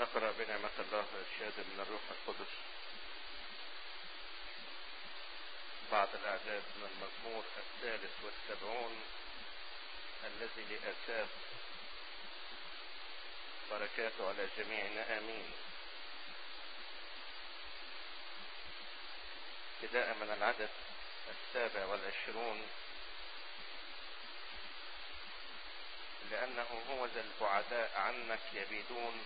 نقرأ بنعمة الله الشهادة من الروح القدس بعض الأعداد من المزمور الثالث والسبعون الذي لأساس بركاته على جميعنا آمين ابتداء من العدد السابع والعشرون لأنه هو ذا البعداء عنك يبيدون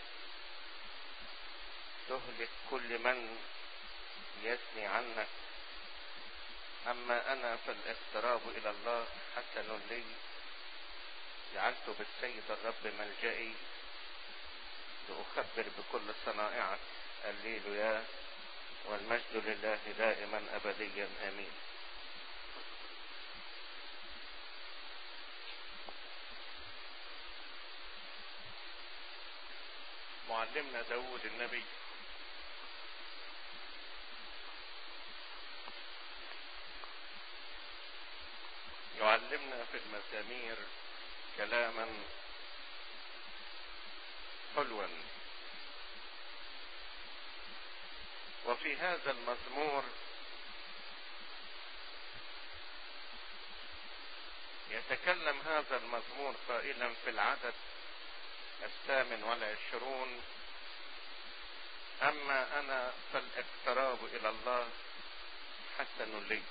تهلك كل من يثني عنك أما أنا فالاقتراب إلى الله حسن لي جعلت بالسيد الرب ملجئي لأخبر بكل صنائعك الليل يا والمجد لله دائما أبديا آمين معلمنا داود النبي يعلمنا في المزامير كلاما حلوا وفي هذا المزمور يتكلم هذا المزمور قائلا في العدد الثامن والعشرون أما أنا فالاقتراب إلى الله حسن لي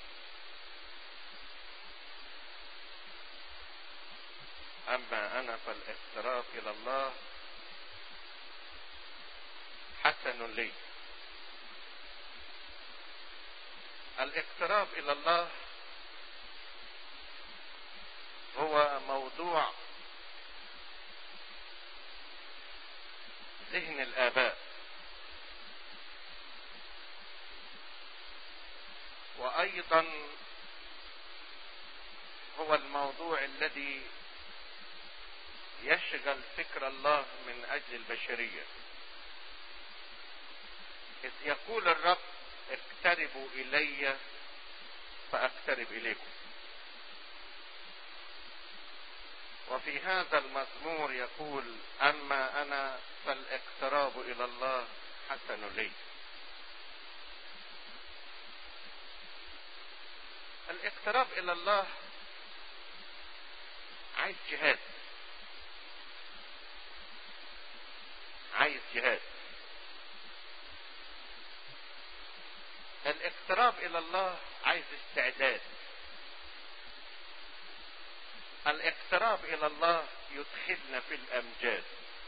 أما أنا فالاقتراب إلى الله حسن لي الاقتراب إلى الله هو موضوع ذهن الآباء وأيضا هو الموضوع الذي يشغل فكر الله من أجل البشرية إذ يقول الرب اقتربوا إلي فأقترب إليكم وفي هذا المزمور يقول أما أنا فالاقتراب إلى الله حسن لي الاقتراب إلى الله عايز جهاد عايز جهاد الاقتراب الى الله عايز استعداد الاقتراب الى الله يدخلنا في الامجاد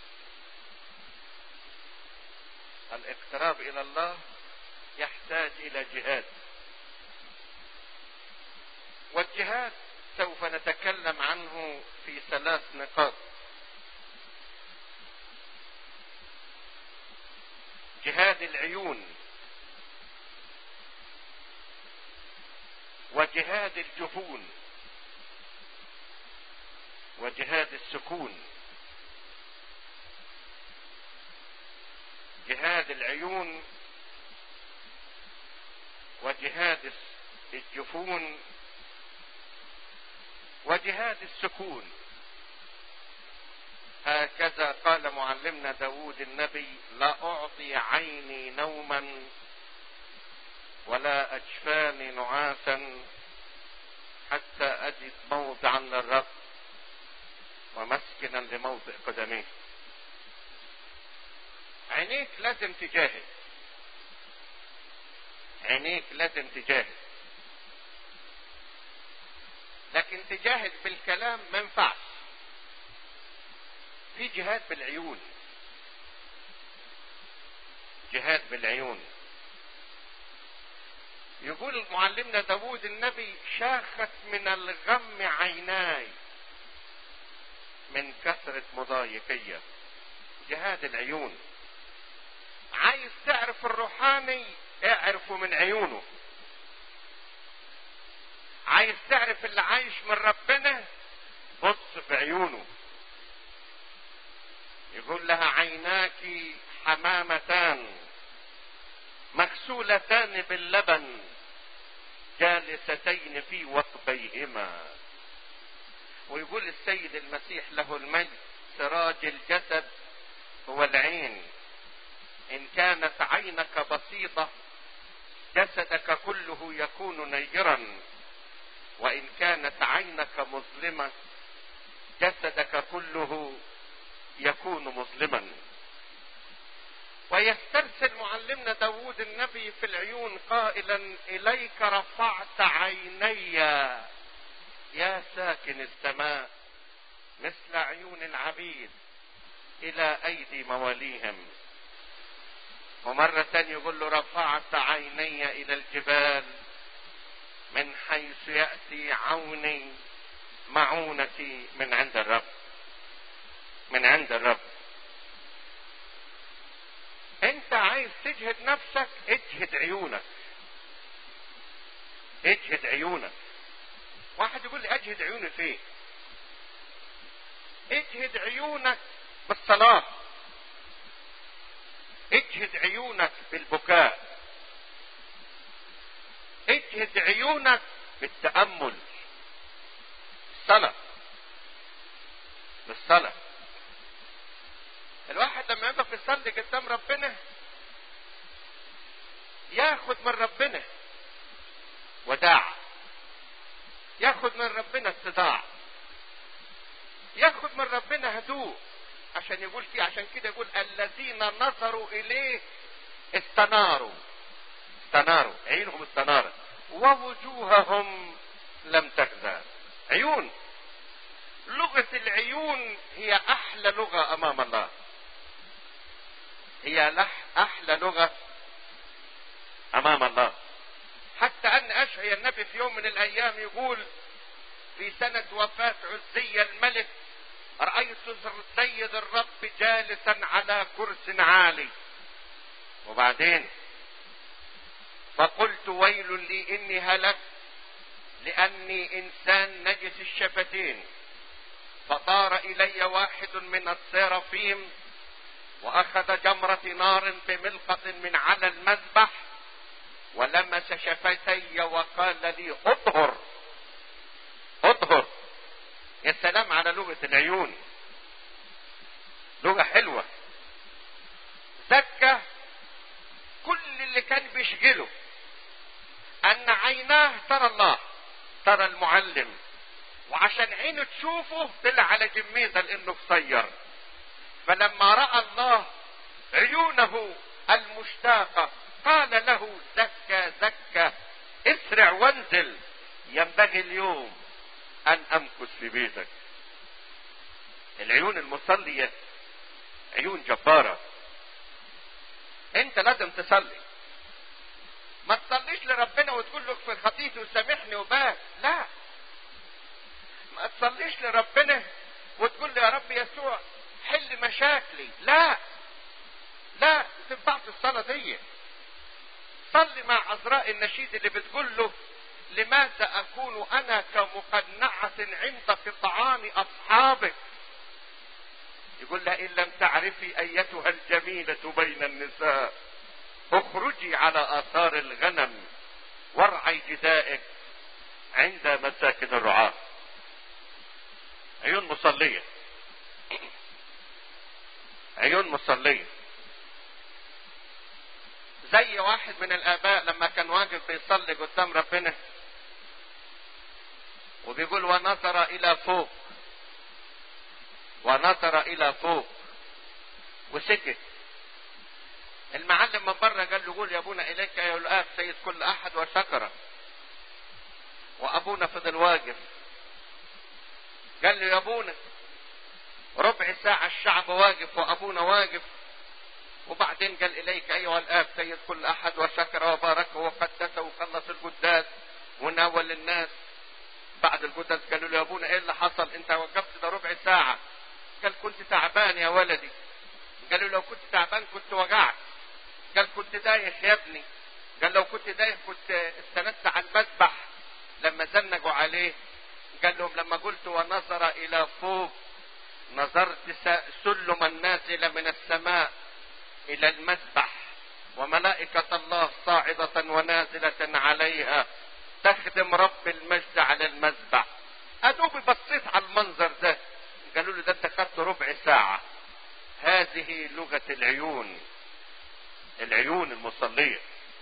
الاقتراب الى الله يحتاج الى جهاد والجهاد سوف نتكلم عنه في ثلاث نقاط جهاد العيون وجهاد الجفون وجهاد السكون جهاد العيون وجهاد الجفون وجهاد السكون هكذا قال معلمنا داود النبي لا أعطي عيني نوما ولا أجفاني نعاسا حتى أجد موضعا للرب ومسكنا لموضع قدميه عينيك لازم تجاهد عينيك لازم تجاهد لكن تجاهد بالكلام ما ينفعش في جهاد بالعيون جهاد بالعيون يقول معلمنا داود النبي شاخت من الغم عيناي من كثرة مضايقية جهاد العيون عايز تعرف الروحاني اعرفه من عيونه عايز تعرف اللي عايش من ربنا بص في عيونه يقول لها عيناك حمامتان مغسولتان باللبن جالستين في وقبيهما ويقول السيد المسيح له المجد سراج الجسد هو العين ان كانت عينك بسيطة جسدك كله يكون نيرا وان كانت عينك مظلمة جسدك كله يكون مظلما ويسترسل معلمنا داود النبي في العيون قائلا اليك رفعت عيني يا ساكن السماء مثل عيون العبيد الى ايدي مواليهم ومرة تانية يقول له رفعت عيني الى الجبال من حيث يأتي عوني معونتي من عند الرب من عند الرب انت عايز تجهد نفسك اجهد عيونك اجهد عيونك واحد يقول لي اجهد عيوني فين اجهد عيونك بالصلاة اجهد عيونك بالبكاء اجهد عيونك بالتأمل الصلاة بالصلاة الواحد لما يقف يصلي قدام ربنا ياخد من ربنا وداع ياخد من ربنا اتضاع ياخد من ربنا هدوء عشان يقول فيه عشان كده يقول الذين نظروا اليه استناروا استناروا عينهم استنارت ووجوههم لم تخزى عيون لغة العيون هي أحلى لغة أمام الله هي لح أحلى لغة أمام الله حتى أن أشعي النبي في يوم من الأيام يقول في سنة وفاة عزية الملك رأيت سيد الرب جالسا على كرس عالي وبعدين فقلت ويل لي إني هلكت لأني إنسان نجس الشفتين فطار إلي واحد من السرافيم وأخذ جمرة نار بملقط من على المذبح ولمس شفتي وقال لي اطهر اطهر يا سلام على لغة العيون لغة حلوة زكى كل اللي كان بيشغله ان عيناه ترى الله ترى المعلم وعشان عينه تشوفه طلع على جميزه لانه قصير فلما راى الله عيونه المشتاقه قال له زكى زكى اسرع وانزل ينبغي اليوم ان امكث في بيتك العيون المصلية عيون جبارة انت لازم تصلي ما تصليش لربنا وتقول له اغفر خطيتي وسامحني وباس لا ما تصليش لربنا وتقول له يا رب يسوع حل مشاكلي لا لا ما تنفعش الصلاة دي صلي مع عذراء النشيد اللي بتقول له لماذا اكون انا كمقنعة عند قطعان اصحابك يقول لها ان لم تعرفي ايتها الجميلة بين النساء اخرجي على اثار الغنم وارعي جدائك عند مساكن الرعاة عيون مصلية عيون مصلية زي واحد من الاباء لما كان واقف بيصلي قدام ربنا وبيقول ونظر الى فوق ونظر الى فوق وسكت المعلم من بره قال له قول يا ابونا اليك يا الاب سيد كل احد وشكره وابونا فضل واقف قال له يا ابونا ربع ساعة الشعب واقف وابونا واقف وبعدين قال اليك ايها الاب سيد كل احد وشكر وباركه وقدسه وخلص القداس وناول الناس بعد القداس قالوا له يا ابونا ايه اللي حصل انت وقفت ده ربع ساعة قال كنت تعبان يا ولدي قالوا لو كنت تعبان كنت وجعت قال كنت دايخ يا ابني قال لو كنت دايخ كنت استندت على المذبح لما زنقوا عليه قال لهم لما قلت ونظر الى فوق نظرت سلما نازلا من السماء الى المذبح وملائكة الله صاعدة ونازلة عليها تخدم رب المجد على المذبح ادوبي بصيت على المنظر ده قالوا له ده انت خدت ربع ساعة هذه لغة العيون العيون المصلية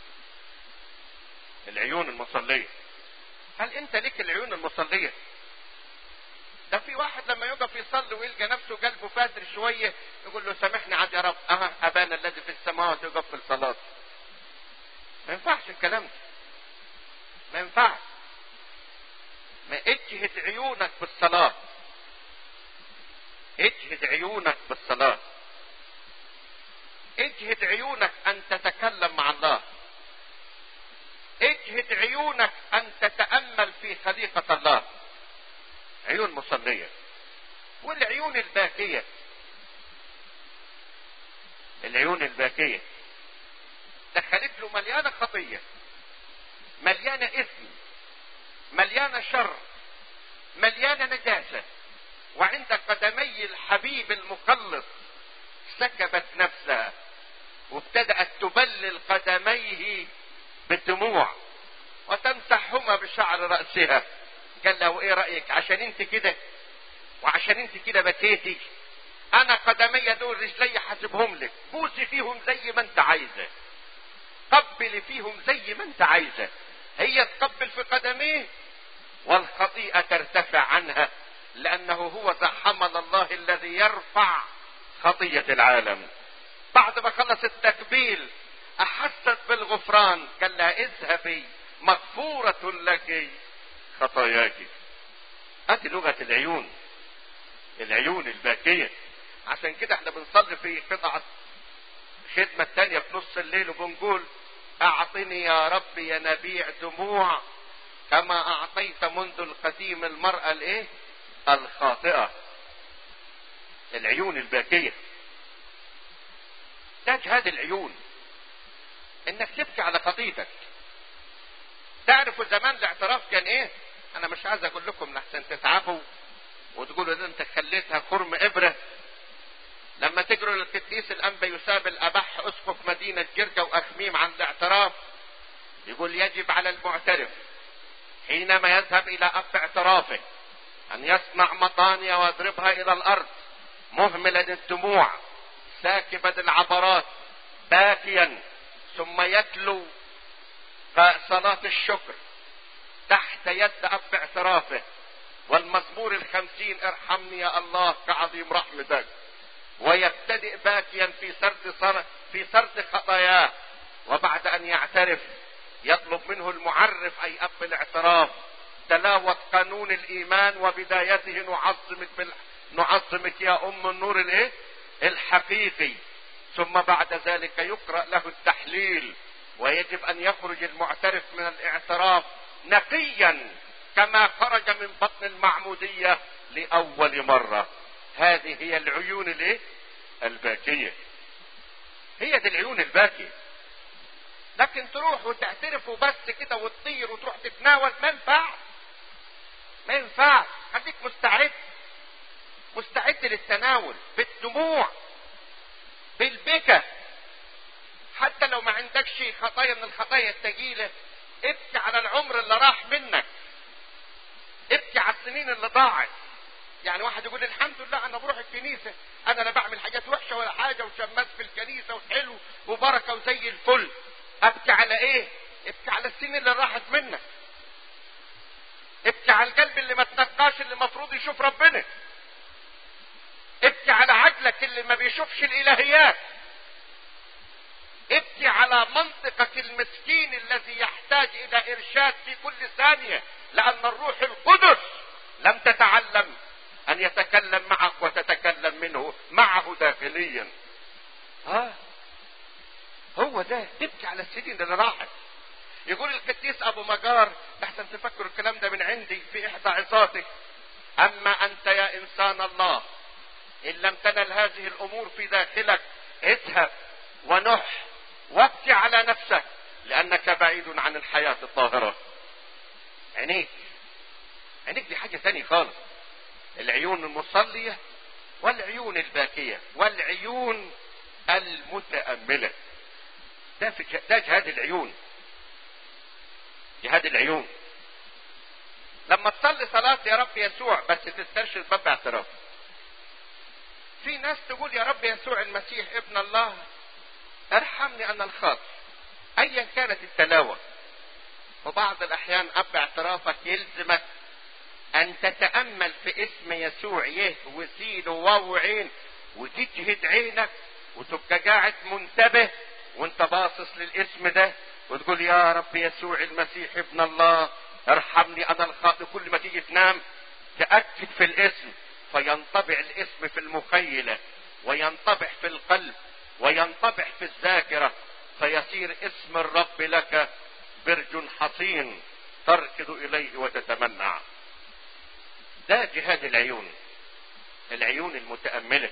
العيون المصلية هل انت ليك العيون المصلية ده في واحد لما يقف يصلي ويلقى نفسه قلبه فاتر شوية يقول له سامحني عاد يا رب اه ابانا الذي في السماوات يقف في الصلاة ما ينفعش الكلام ده ما ينفعش ما اجهد عيونك بالصلاة اجهد عيونك بالصلاة اجهد عيونك ان تتكلم مع الله اجهد عيونك ان تتأمل في خليقة الله عيون مصلية والعيون الباكية العيون الباكية دخلت له مليانة خطية مليانة اثم مليانة شر مليانة نجاسة وعند قدمي الحبيب المخلص سكبت نفسها وابتدأت تبلل قدميه بالدموع وتمسحهما بشعر رأسها قال له ايه رأيك عشان انت كده وعشان انت كده بكيتي انا قدمي دول رجلي حاسبهم لك بوسي فيهم زي ما انت عايزه قبلي فيهم زي ما انت عايزه هي تقبل في قدميه والخطيئة ترتفع عنها لأنه هو ذا حمل الله الذي يرفع خطية العالم بعد ما خلص التكبيل أحست بالغفران قال لها اذهبي مغفورة لك خطاياك ادي لغة العيون العيون الباكية عشان كده احنا بنصلي في قطعة خدمة تانية في نص الليل وبنقول اعطني يا رب يا نبيع دموع كما اعطيت منذ القديم المرأة الايه الخاطئة العيون الباكية ده جهاد العيون انك تبكي على خطيتك تعرفوا زمان الاعتراف كان ايه انا مش عايز اقول لكم لحسن تتعبوا وتقولوا ده انت خليتها خرم ابره لما تجروا للقديس الانبا يساب الابح اسقف مدينه جرجا واخميم عن الاعتراف يقول يجب على المعترف حينما يذهب الى اب اعترافه ان يصنع مطانية ويضربها الى الارض مهملا الدموع ساكبا العبرات باكيا ثم يتلو صلاة الشكر تحت يد اب اعترافه والمزمور الخمسين ارحمني يا الله كعظيم رحمتك ويبتدئ باكيا في سرد صر... في سرد خطاياه وبعد ان يعترف يطلب منه المعرف اي اب الاعتراف تلاوة قانون الايمان وبدايته نعظمك بال... نعظمك يا ام النور الايه الحقيقي ثم بعد ذلك يقرأ له التحليل ويجب ان يخرج المعترف من الاعتراف نقيا كما خرج من بطن المعمودية لأول مرة هذه هي العيون الايه الباكية هي دي العيون الباكية لكن تروح وتعترف وبس كده وتطير وتروح تتناول ما ينفعش ما ينفعش خليك مستعد مستعد للتناول بالدموع بالبكا حتى لو ما عندكش خطايا من الخطايا الثقيلة ابكي على العمر اللي راح منك ابكي على السنين اللي ضاعت يعني واحد يقول الحمد لله انا بروح الكنيسه انا لا بعمل حاجات وحشه ولا حاجه وشمات في الكنيسه وحلو وبركه وزي الفل ابكي على ايه ابكي على السنين اللي راحت منك ابكي على القلب اللي ما تنقاش اللي المفروض يشوف ربنا ابكي على عقلك اللي ما بيشوفش الالهيات ابكي على منطقك المسكين الذي يحتاج الى ارشاد في كل ثانيه لان الروح القدس لم تتعلم ان يتكلم معك وتتكلم منه معه داخليا ها هو ده تبكي على السنين اللي راحت يقول القديس ابو مجار احسن تفكروا الكلام ده من عندي في احدى عظاتك اما انت يا انسان الله ان لم تنل هذه الامور في داخلك اذهب ونح وابكي على نفسك لانك بعيد عن الحياة الطاهرة عينيك عينيك دي حاجة تانية خالص العيون المصلية والعيون الباكية والعيون المتأملة ده في ده جهاد العيون جهاد العيون لما تصلي صلاة يا رب يسوع بس تسترشد باب اعتراف في ناس تقول يا رب يسوع المسيح ابن الله ارحمني انا الخاطئ ايا كانت التلاوة وبعض الاحيان اب اعترافك يلزمك ان تتأمل في اسم يسوع يه وسين وواو وعين وتجهد عينك وتبقى قاعد منتبه وانت باصص للاسم ده وتقول يا رب يسوع المسيح ابن الله ارحمني انا الخاطئ كل ما تيجي تنام تأكد في الاسم فينطبع الاسم في المخيلة وينطبع في القلب وينطبع في الذاكرة فيصير اسم الرب لك برج حصين تركض اليه وتتمنع ده جهاد العيون العيون المتأملة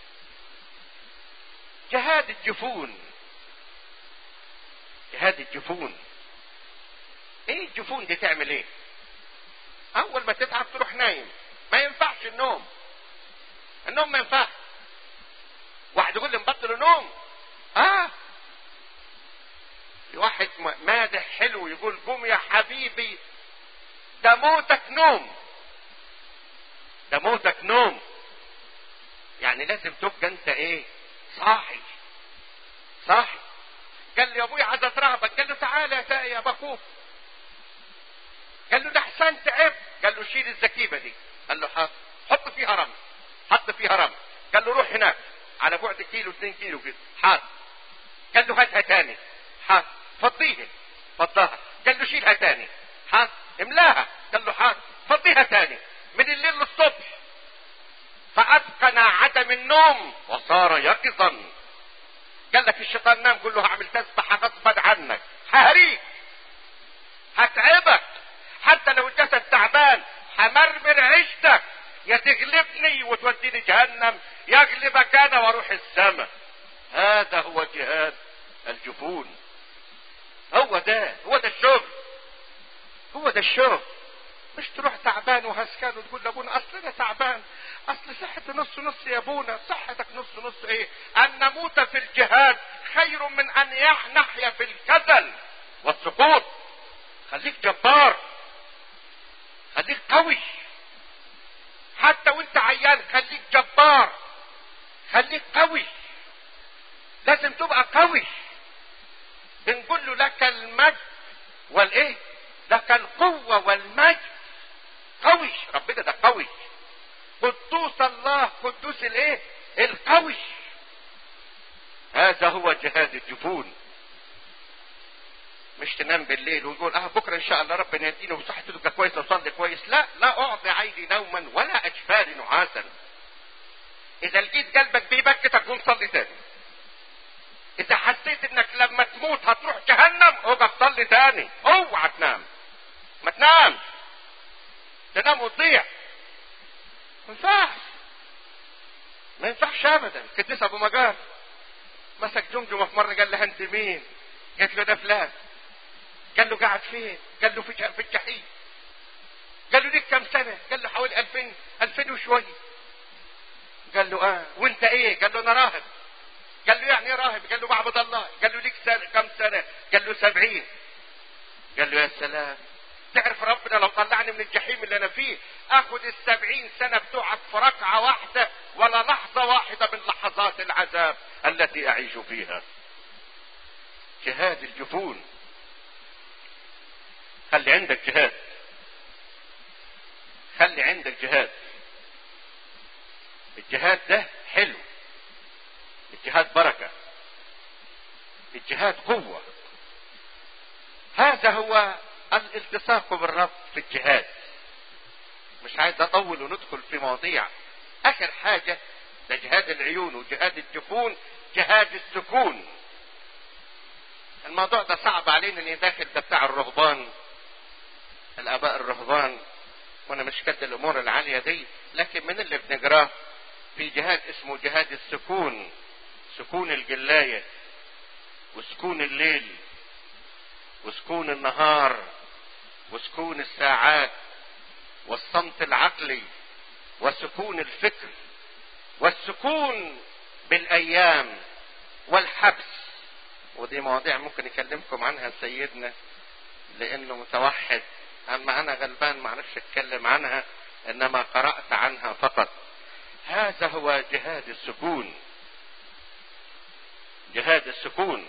جهاد الجفون جهاد الجفون ايه الجفون دي تعمل ايه اول ما تتعب تروح نايم ما ينفعش النوم النوم ما ينفعش واحد يقول لي مبطل النوم اه في واحد مادح حلو يقول قوم يا حبيبي ده موتك نوم ده موتك نوم يعني لازم تبقى انت ايه صاحي صاحي قال لي يا ابويا عايز اترهبك قال له تعالى يا تاي يا بكوك قال له ده حسن تعب قال له شيل الزكيبه دي قال له حاضر حط فيها رمل حط فيها رمل قال له روح هناك على بعد كيلو 2 كيلو كده حاضر قال له هاتها تاني حاضر فضيها فضاها قال له شيلها تاني حاضر املاها قال له حاضر فضيها تاني من الليل للصبح فاتقن عدم النوم وصار يقظا قال لك الشيطان نام قول له هعمل تسبح غصبا عنك ههريك هتعبك حتى لو الجسد تعبان همرمر عيشتك يا تغلبني وتوديني جهنم يغلبك انا واروح السماء هذا هو جهاد الجفون هو ده هو ده الشغل هو ده الشغل مش تروح تعبان وهسكان وتقول لابونا اصل انا تعبان اصل صحتي نص نص يا ابونا صحتك نص نص ايه ان نموت في الجهاد خير من ان نحيا في الكسل والسقوط خليك جبار خليك قوي حتى وانت عيان خليك جبار خليك قوي لازم تبقى قوي بنقول له لك المجد والايه لك القوة والمجد قوي ربنا ده قوي قدوس الله قدوس الايه القوي هذا هو جهاد الجفون مش تنام بالليل وتقول اه بكره ان شاء الله ربنا يديني وصحتي تبقى كويسه وصلي كويس لا لا اعطي عيني نوما ولا اجفاري نعاسا اذا لقيت قلبك بيبكي تقوم صلي تاني اذا حسيت انك لما تموت هتروح جهنم اقف صلي تاني اوعى تنام ما تنامش تنام وتضيع ما ينفعش ما ينفعش ابدا قديس ابو مجار مسك جمجمه في مره قال لها انت مين؟ قالت له ده فلان قال له قاعد فين؟ قال له في في الجحيم قال له ليك كم سنه؟ قال له حوالي 2000 2000 وشويه قال له اه وانت ايه؟ قال له انا راهب قال له يعني ايه راهب؟ قال له بعبد الله قال له ليك سنة كم سنه؟ قال له 70 قال له يا سلام تعرف ربنا لو طلعني من الجحيم اللي انا فيه اخد السبعين سنة بتوعك في ركعة واحدة ولا لحظة واحدة من لحظات العذاب التي اعيش فيها جهاد الجفون خلي عندك جهاد خلي عندك جهاد الجهاد ده حلو الجهاد بركة الجهاد قوة هذا هو الالتصاق بالرب في الجهاد مش عايز اطول وندخل في مواضيع اخر حاجة ده جهاد العيون وجهاد الجفون جهاد السكون الموضوع ده صعب علينا اني داخل ده بتاع الرهبان الاباء الرهبان وانا مش كد الامور العالية دي لكن من اللي بنجراه في جهاد اسمه جهاد السكون سكون الجلاية وسكون الليل وسكون النهار وسكون الساعات والصمت العقلي وسكون الفكر والسكون بالايام والحبس ودي مواضيع ممكن يكلمكم عنها سيدنا لانه متوحد اما انا غلبان ما اعرفش اتكلم عنها انما قرات عنها فقط هذا هو جهاد السكون جهاد السكون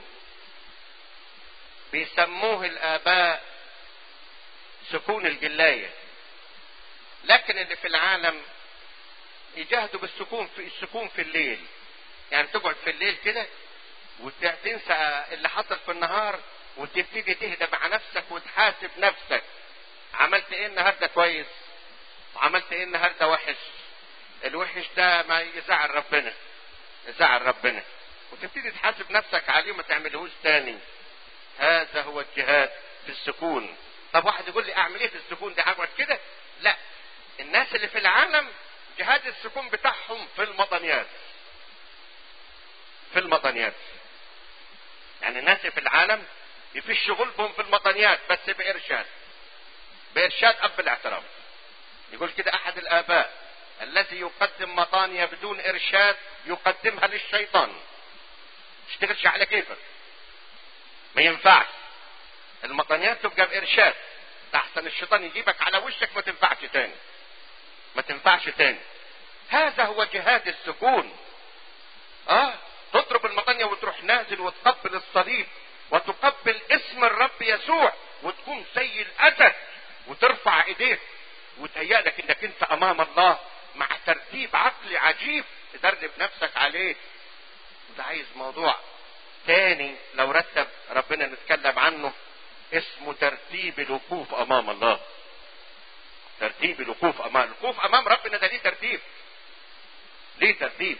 بيسموه الآباء سكون الجلاية لكن اللي في العالم يجاهدوا بالسكون في السكون في الليل يعني تقعد في الليل كده وتنسى اللي حصل في النهار وتبتدي تهدى مع نفسك وتحاسب نفسك عملت ايه النهارده كويس وعملت ايه النهارده وحش الوحش ده ما يزعل ربنا يزعل ربنا وتبتدي تحاسب نفسك عليه وما تعملهوش تاني هذا هو الجهاد في السكون طب واحد يقول لي اعمل ايه في السكون ده اقعد كده لا الناس اللي في العالم جهاد السكون بتاعهم في المطنيات في المطنيات يعني الناس في العالم في شغلهم في المطنيات بس بإرشاد بإرشاد أب الاعتراف يقول كده أحد الآباء الذي يقدم مطانية بدون إرشاد يقدمها للشيطان اشتغلش على كيفك ما ينفعش المطنيات تبقى بإرشاد أحسن الشيطان يجيبك على وشك ما تنفعش تاني ما تنفعش تاني هذا هو جهاد السكون اه تضرب المطنية وتروح نازل وتقبل الصليب وتقبل اسم الرب يسوع وتكون زي الاسد وترفع ايديك وتهيأ لك انك انت امام الله مع ترتيب عقلي عجيب تدرب نفسك عليه وده عايز موضوع تاني لو رتب ربنا نتكلم عنه اسمه ترتيب الوقوف امام الله ترتيب الوقوف امام الوقوف امام ربنا ده ليه ترتيب ليه ترتيب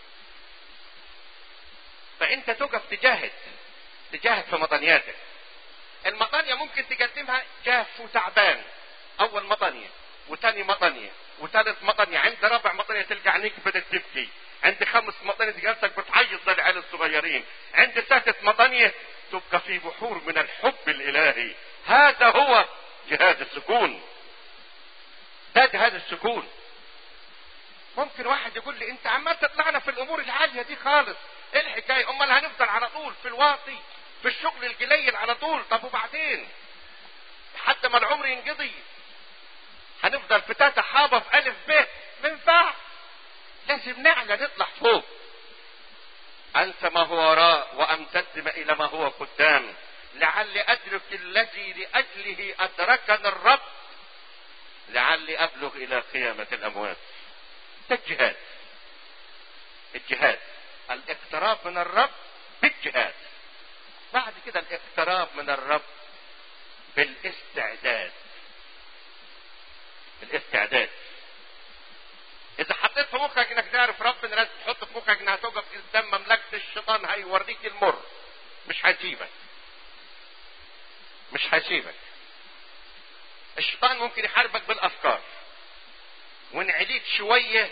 فانت تقف تجاهد تجاهد في مطنياتك المطانية ممكن تقدمها جاف وتعبان اول مطانية وتاني مطانية وثالث مطانية عند رابع مطانية تلقى عينيك بدأت تبكي عند خمس مطانية جالسك بتعيط زي العيال الصغيرين عند سادس مطانية تبقى في بحور من الحب الالهي هذا هو جهاد السكون ده جهاد السكون ممكن واحد يقول لي انت عمال تطلعنا في الامور العالية دي خالص ايه الحكاية امال هنفضل على طول في الواطي في الشغل القليل على طول طب وبعدين لحد ما العمر ينقضي هنفضل في تاتا حابة في الف ب ما ينفعش لازم نعلى نطلع فوق انسى ما هو وراء وامتد الى ما هو قدام لعلي ادرك الذي لاجله ادركني الرب لعلي ابلغ الى قيامة الاموات ده الجهاد الجهاد الاقتراب من الرب بالجهاد بعد كده الاقتراب من الرب بالاستعداد الاستعداد اذا حطيت في مخك انك تعرف ربنا لازم تحط في مخك انها توقف قدام مملكة الشيطان هيوريك المر مش هيسيبك مش هيسيبك الشيطان ممكن يحاربك بالافكار وان عليت شوية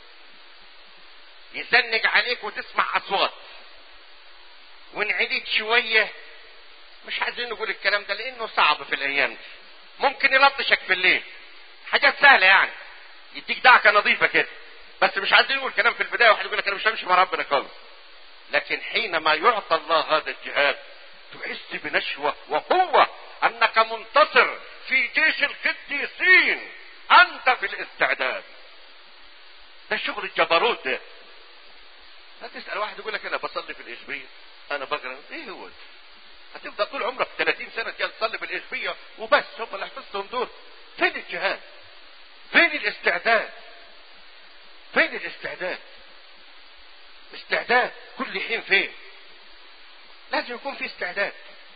يزنق عليك وتسمع اصوات وان عليت شوية مش عايزين نقول الكلام ده لانه صعب في الايام دي ممكن يلطشك في الليل حاجات سهلة يعني يديك دعكة نظيفة كده بس مش عايزين نقول كلام في البداية واحد يقول لك انا مش همشي مع ربنا خالص لكن حينما يعطى الله هذا الجهاد تحس بنشوة وقوة انك منتصر في جيش القديسين انت في الاستعداد ده شغل الجبروت ده لا تسأل واحد يقول لك انا بصلي في الاشبية انا بقرا ايه هو ده؟ هتفضل طول عمرك 30 سنة كده تصلي بالاشبية وبس هم اللي حفظتهم دول فين الجهاد فين الاستعداد فين الاستعداد استعداد كل حين فين لازم يكون في استعداد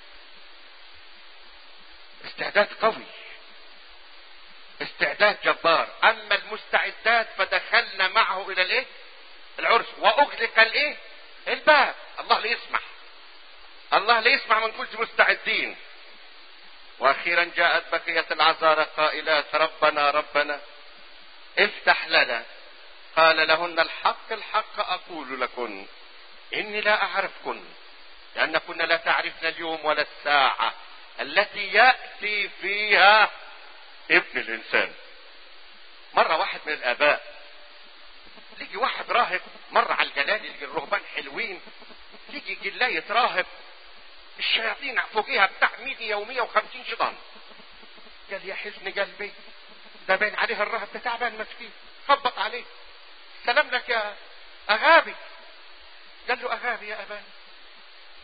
استعداد قوي استعداد جبار اما المستعدات فدخلنا معه الى الايه العرس واغلق الايه الباب الله لا يسمح الله لا يسمع من كل مستعدين واخيرا جاءت بقية العذارى قائلات ربنا ربنا افتح لنا قال لهن الحق الحق اقول لكن اني لا اعرفكن لانكن لا تعرفن اليوم ولا الساعة التي يأتي فيها ابن الانسان مرة واحد من الاباء يجي واحد راهب مر على الجلال يجي الرهبان حلوين يجي جلاية راهب الشياطين فوقيها بتاع 100 يومية وخمسين شيطان قال يا حزن قلبي ده باين عليه الراهب ده تعبان مسكين خبط عليه سلام لك يا اغابي قال له اغابي يا ابانا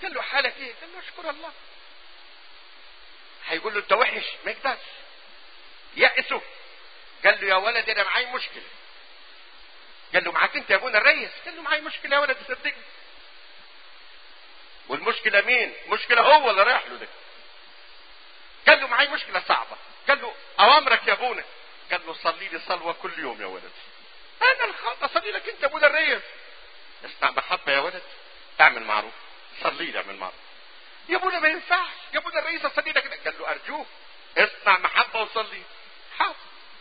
قال له حالك ايه قال له اشكر الله هيقول له انت وحش ما يقدرش يأسه قال له يا ولد انا معاي مشكله قال له معاك انت يا ابونا الريس قال له معاي مشكله يا ولد صدقني والمشكله مين مشكله هو اللي رايح له ده قال له معاي مشكله صعبه قال له اوامرك يا ابونا قال له صلي لي صلوه كل يوم يا ولد انا الخطا صلي لك انت ابونا الريس اسمع محبه يا ولد اعمل معروف صلي لي اعمل معروف يا ابونا ما ينفعش يا ابونا الرئيس اصلي لك قال له ارجوك اصنع محبه وصلي حاضر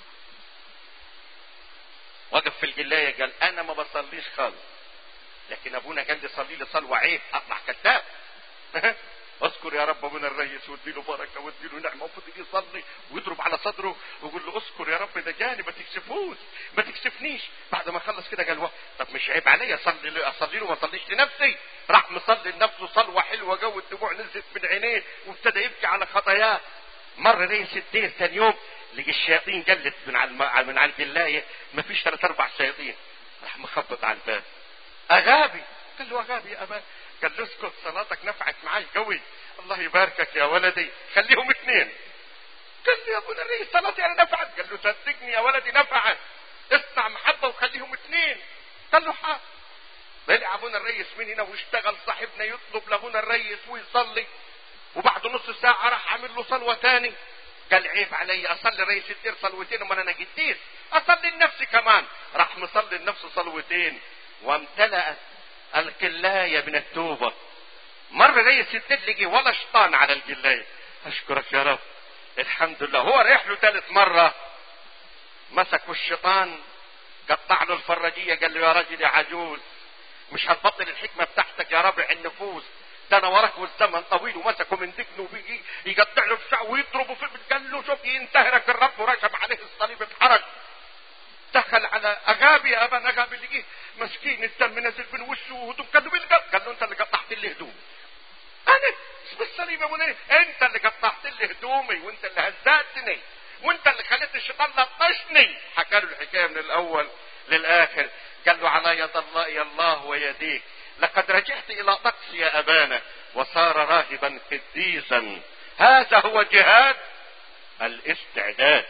وقف في الجلايه قال انا ما بصليش خالص لكن ابونا قال لي صلي لي صلوه عيب اطلع كذاب اذكر يا رب ابونا الريس واديله بركه واديله نعمه وفضل يصلي ويضرب على صدره ويقول له اذكر يا رب ده جاني ما تكسفوش ما تكسفنيش بعد ما خلص كده قال واه طب مش عيب عليا اصلي له اصلي له ما اصليش لنفسي راح مصلي لنفسه صلوه حلوه جو الدموع نزلت من عينيه وابتدى يبكي على خطاياه مر ريس الدير ثاني يوم لقي الشياطين جلت من على من على الجلايه ما فيش ثلاث اربع شياطين راح مخبط على الباب اغابي قال له اغابي يا ابا قال له اسكت صلاتك نفعت معي قوي الله يباركك يا ولدي خليهم اثنين قال له يا ابونا الرئيس صلاتي انا نفعت قال له صدقني يا ولدي نفعت اصنع محبه وخليهم اثنين قال له حاضر طلع ابونا الريس من هنا واشتغل صاحبنا يطلب لابونا الريس ويصلي وبعد نص ساعة راح عامل له صلوة تاني قال عيب علي اصلي رئيس الدير صلوتين امال انا جدير اصلي لنفسي كمان راح مصلي لنفسه صلوتين وامتلأت القلاية من التوبة مر رئيس الدير لقي ولا شيطان على القلاية اشكرك يا رب الحمد لله هو رايح له ثالث مرة مسكوا الشيطان قطع له الفرجية قال له يا راجل يا عجوز مش هتبطل الحكمة بتاعتك يا رابع النفوس ده انا وراك والزمن طويل ومسكه من دقنه وبيجي يقطع له الشعر ويضربه في قال له شوف ينتهرك الرب ورشم عليه الصليب اتحرك دخل على اغابي يا ابا اغابي اللي جه مسكين الدم نازل من وشه وهدوم قال له مين قال له انت اللي قطعت لي هدومي انا بالصليب يا ابو انت اللي قطعت لي هدومي وانت اللي هزأتني وانت اللي خليت الشيطان لطشني حكى له الحكايه من الاول للاخر قال له على يد الله يا الله ويديك لقد رجعت الى طقس يا ابانا وصار راهبا قديسا هذا هو جهاد الاستعداد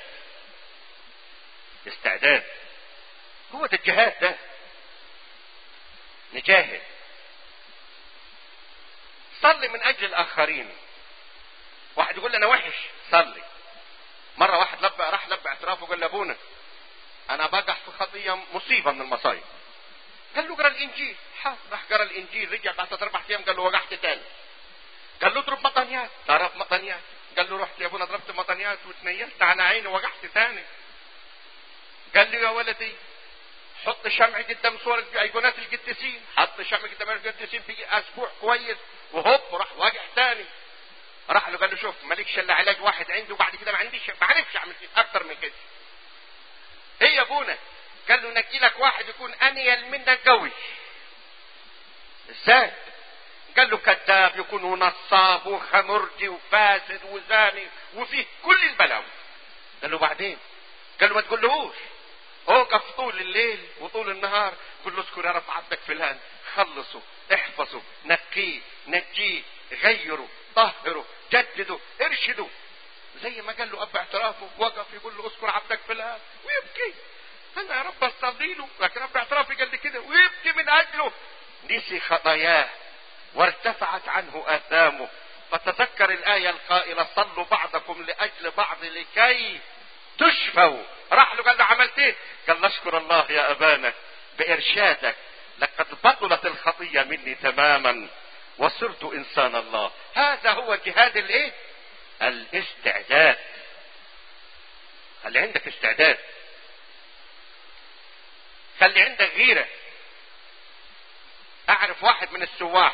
استعداد هو ده الجهاد ده نجاهد صلي من اجل الاخرين واحد يقول لي انا وحش صلي مره واحد لبى راح لبى اعترافه قال لابونا انا بقع في خطيه مصيبه من المصايب قال له اقرا الانجيل راح قرا الانجيل رجع بعد ثلاث اربع ايام قال له وقعت تاني قال له اضرب مطنيات ضرب مطنيات قال له رحت يا ابونا ضربت مطنيات وتنيلت على عيني وقعت تاني قال لي يا ولدي حط شمع قدام صور ايقونات القديسين حط شمع قدام القديسين في اسبوع كويس وهوب راح واقع تاني راح له قال له شوف مالكش الا علاج واحد عندي وبعد كده ما عنديش ما عرفش اعمل اكتر من كده ايه يا ابونا قال له نجي لك واحد يكون انيل منك قوي ازاي قال له كذاب يكون نصاب وخمرجي وفاسد وزاني وفيه كل البلاوي قال له بعدين قال له ما تقولهوش اوقف طول الليل وطول النهار قل له اذكر يا رب عبدك فلان خلصه احفظه نقيه نجيه غيره طهره جدده ارشده زي ما قال له اب اعترافه وقف يقول له اذكر عبدك فلان ويبكي انا يا رب اصلي له لكن اب اعترافي قال لي كده ويبكي من اجله نسي خطاياه وارتفعت عنه اثامه فتذكر الايه القائله صلوا بعضكم لاجل بعض لكي تشفوا راح له قال له عملت ايه قال نشكر الله يا ابانا بارشادك لقد بطلت الخطيه مني تماما وصرت انسان الله هذا هو جهاد الايه الاستعداد خلي عندك استعداد خلي عندك غيره اعرف واحد من السواح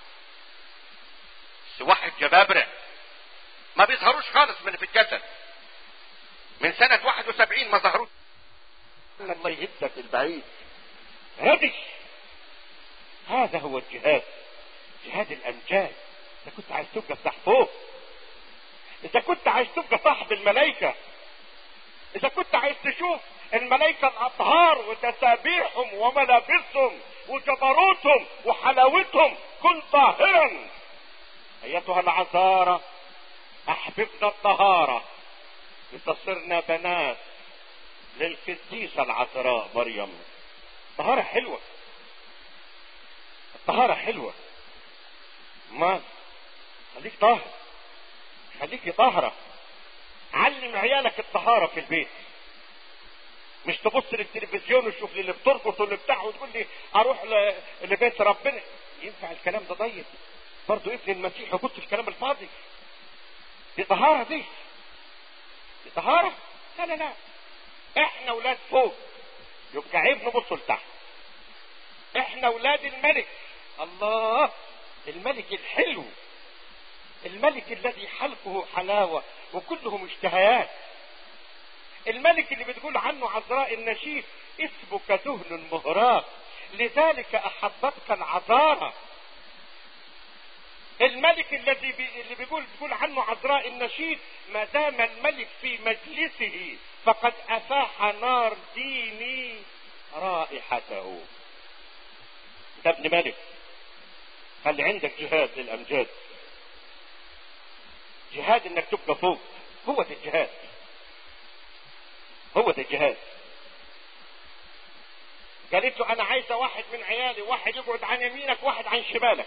السواح الجبابرة ما بيظهروش خالص من في الجسد من سنة 71 ما ظهروش ان الله يهدك البعيد ردش هذا هو الجهاد جهاد الامجاد اذا كنت عايز تبقى بتاع فوق اذا كنت عايز تبقى صاحب الملائكة اذا كنت عايز تشوف الملائكة الاطهار وتسابيحهم وملابسهم وجبروتهم وحلاوتهم كن طاهرا ايتها العذارى احببنا الطهارة لتصرنا بنات للقديسة العذراء مريم طهارة حلوة الطهارة حلوة ما خليك طاهر خليكي طاهرة علم عيالك الطهارة في البيت مش تبص للتلفزيون وتشوف لي اللي بترقص واللي بتاع وتقول لي اروح ل- لبيت ربنا ينفع الكلام ده ضيق برضه ابن المسيح يبص الكلام الفاضي دي طهارة دي دي طهارة لا لا لا احنا ولاد فوق يبقى عيب نبص لتحت احنا ولاد الملك الله الملك الحلو الملك الذي حلقه حلاوة وكله مشتهيات الملك اللي بتقول عنه عذراء النشيد اسمك دهن مهراق لذلك احبتك العذارى الملك الذي بي اللي بيقول بيقول عنه عذراء النشيد ما دام الملك في مجلسه فقد افاح نار ديني رائحته ده ابن ملك خلي عندك جهاد للامجاد جهاد انك تبقى فوق هو ده الجهاد هو ده الجهاد قالت له انا عايزه واحد من عيالي واحد يقعد عن يمينك واحد عن شمالك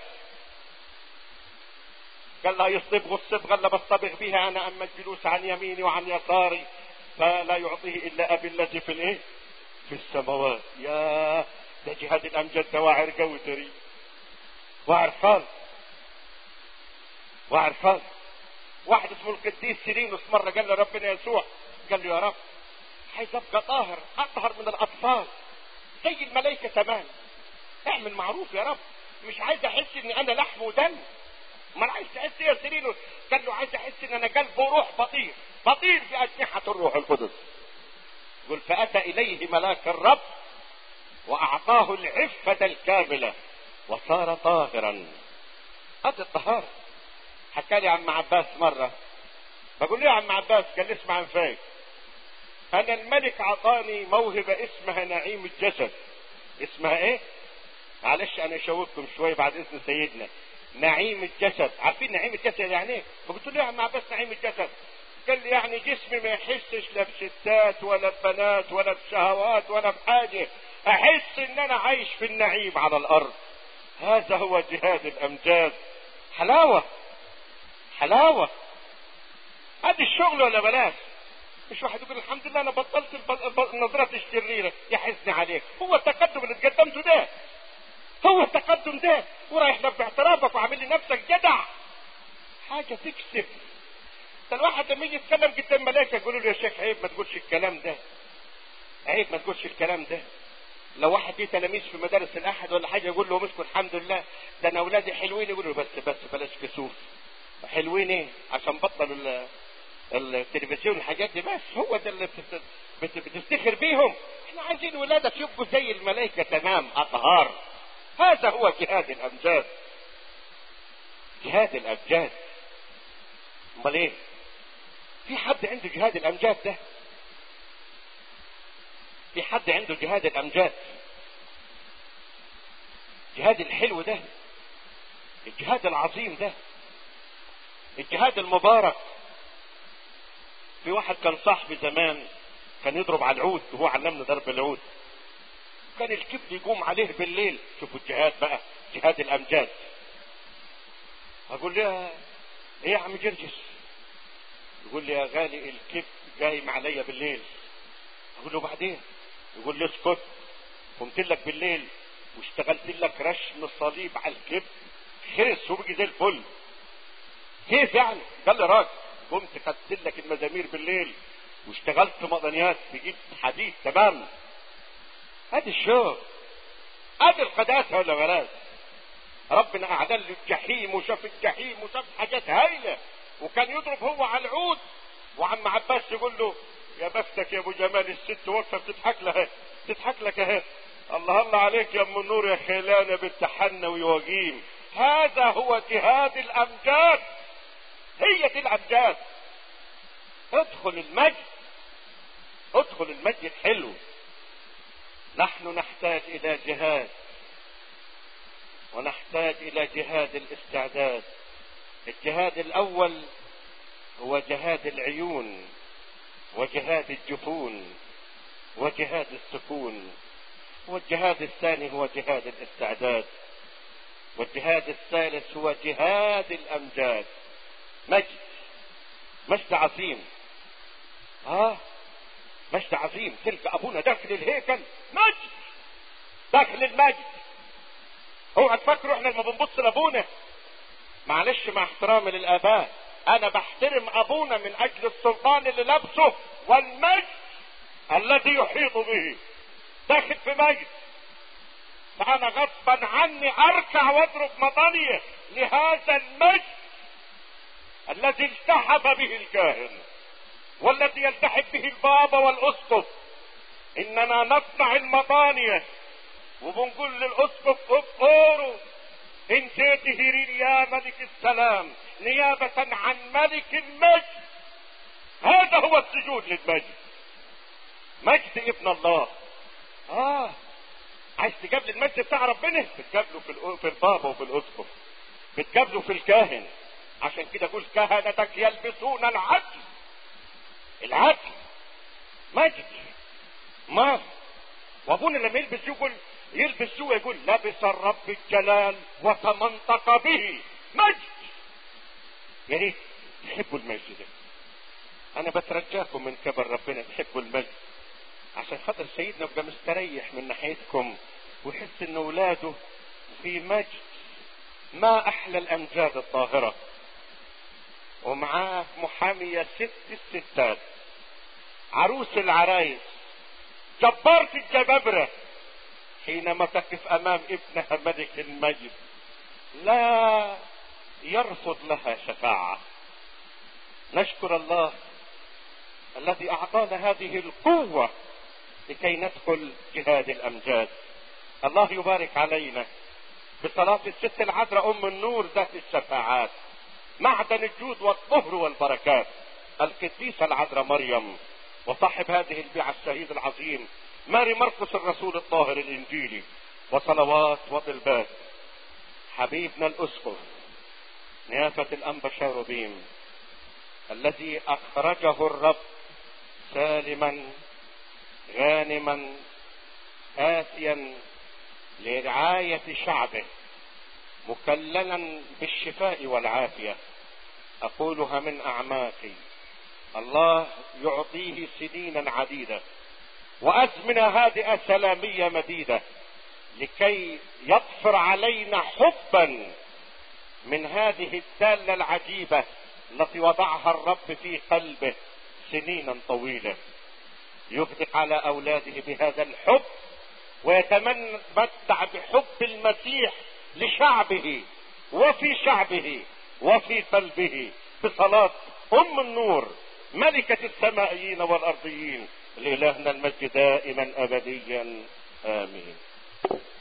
قال لها يصبغ الصبغه اللي بصبغ بها انا اما الجلوس عن يميني وعن يساري فلا يعطيه الا ابي الذي في الايه في السماوات يا ده جهاد الامجاد ده واعر قوي تري واعر خالص واعر خالص واحد اسمه القديس سيرينوس مره قال له ربنا يسوع قال له يا رب عايز ابقى طاهر اطهر من الاطفال زي الملائكه تمام اعمل معروف يا رب مش عايز احس ان انا لحم ودم ما عايز تحس إيه يا سيرينوس قال له عايز احس ان انا قلب وروح بطير بطير في اجنحه الروح القدس يقول فاتى اليه ملاك الرب واعطاه العفه الكامله وصار طاهرا هذه الطهاره حكى لي عم عباس مره بقول له يا عم عباس قال لي اسمع فايك انا الملك عطاني موهبه اسمها نعيم الجسد اسمها ايه معلش انا اشوفكم شويه بعد اذن سيدنا نعيم الجسد عارفين نعيم الجسد يعني ايه فقلت له يا عم عباس نعيم الجسد قال لي يعني جسمي ما يحسش لا بستات ولا ببنات ولا بشهوات ولا بحاجه احس ان انا عايش في النعيم على الارض هذا هو جهاد الامجاد حلاوه حلاوه ادي الشغل ولا بلاش مش واحد يقول الحمد لله انا بطلت الب- الب- النظرات الشريره يحزني عليك هو التقدم اللي تقدمته ده هو التقدم ده ورايح لك باعترافك وعامل لي نفسك جدع حاجه تكسب ده الواحد لما يجي يتكلم قدام ملائكه يقولوا له يا شيخ عيب ما تقولش الكلام ده عيب ما تقولش الكلام ده لو واحد ليه تلاميذ في مدارس الاحد ولا حاجه يقول له مسكوا الحمد لله ده انا اولادي حلوين يقولوا له بس بس بلاش كسوف حلوين ايه عشان بطلوا ال- التلفزيون الحاجات دي بس هو ده اللي بتت- بت- بتفتخر بيهم احنا عايزين ولادك يبقوا زي الملائكه تمام اطهار هذا هو جهاد الامجاد جهاد الامجاد امال ايه في حد عنده جهاد الامجاد ده في حد عنده جهاد الامجاد الجهاد الحلو ده الجهاد العظيم ده الجهاد المبارك في واحد كان صاحبي زمان كان يضرب على العود وهو علمنا ضرب العود كان الكبد يقوم عليه بالليل شوفوا الجهاد بقى جهاد الامجاد اقول له ايه يا عم جرجس يقول لي يا غالي الكبد جايم عليا بالليل اقول له بعدين يقول لي اسكت قمت لك بالليل واشتغلت لك رشم الصليب على الكبد خرس وبقي زي الفل كيف يعني قال لي راجل قمت خدت لك المزامير بالليل واشتغلت مقدنيات تجيب حديد تمام ادي الشغل ادي القداسه ولا بلاش ربنا اعلن له الجحيم وشاف الجحيم وشاف حاجات هايله وكان يضرب هو على العود وعم عباس يقول له يا بختك يا ابو جمال الست واقفه بتضحك لها تضحك لك اهي الله الله عليك يا ام النور يا خيلانه بالتحنى ويواجيم هذا هو جهاد الامجاد هي دي الامجاد ادخل المجد ادخل المجد الحلو نحن نحتاج الى جهاد ونحتاج الى جهاد الاستعداد الجهاد الاول هو جهاد العيون وجهاد الجفون وجهاد السكون والجهاد الثاني هو جهاد الاستعداد والجهاد الثالث هو جهاد الامجاد مجد مجد عظيم اه مجد عظيم تلك ابونا داخل الهيكل مجد داخل المجد اوعى تفكروا احنا لما بنبص لابونا معلش مع احترامي للاباء انا بحترم ابونا من اجل السلطان اللي لابسه والمجد الذي يحيط به داخل في مجد فانا غصبا عني اركع واضرب مطانيه لهذا المجد الذي التحف به الكاهن والذي يلتحف به البابا والاسقف اننا نصنع المطانيه وبنقول للاسقف اذكروا ان تهرين يا ملك السلام نيابة عن ملك المجد هذا هو السجود للمجد مجد ابن الله اه عايز تجاب المجد بتاع ربنا بتجابله في الأ- في البابا وفي الاسقف بتجابله في الكاهن عشان كده يقول كهنتك يلبسون العدل العدل مجد ما وابونا لما يلبس يقول يلبس سوى يقول لبس الرب الجلال وتمنطق به مجد يا ريت تحبوا المجد ده انا بترجاكم من كبر ربنا تحبوا المجد عشان خاطر سيدنا يبقى مستريح من ناحيتكم ويحس ان اولاده في مجد ما احلى الامجاد الطاهره ومعاه محامية ست الستات عروس العرايس جبارة الجبابرة حينما تقف امام ابنها ملك المجد لا يرفض لها شفاعة نشكر الله الذي اعطانا هذه القوة لكي ندخل جهاد الامجاد الله يبارك علينا بصلاة الست العذراء ام النور ذات الشفاعات معدن الجود والطهر والبركات القديسة العذراء مريم وصاحب هذه البيعة الشهيد العظيم ماري مرقس الرسول الطاهر الانجيلي وصلوات وطلبات حبيبنا الاسقف نيافة الانبا شاروبيم الذي اخرجه الرب سالما غانما آتيا لرعاية شعبه مكللا بالشفاء والعافية أقولها من أعماقي الله يعطيه سنينا عديدة وأزمنة هادئة سلامية مديدة لكي يطفر علينا حبا من هذه الدالة العجيبة التي وضعها الرب في قلبه سنينا طويلة يغدق على أولاده بهذا الحب ويتمتع بحب المسيح لشعبه وفي شعبه وفي قلبه بصلاة أم النور ملكة السمائيين والأرضيين لإلهنا المجد دائما أبديا آمين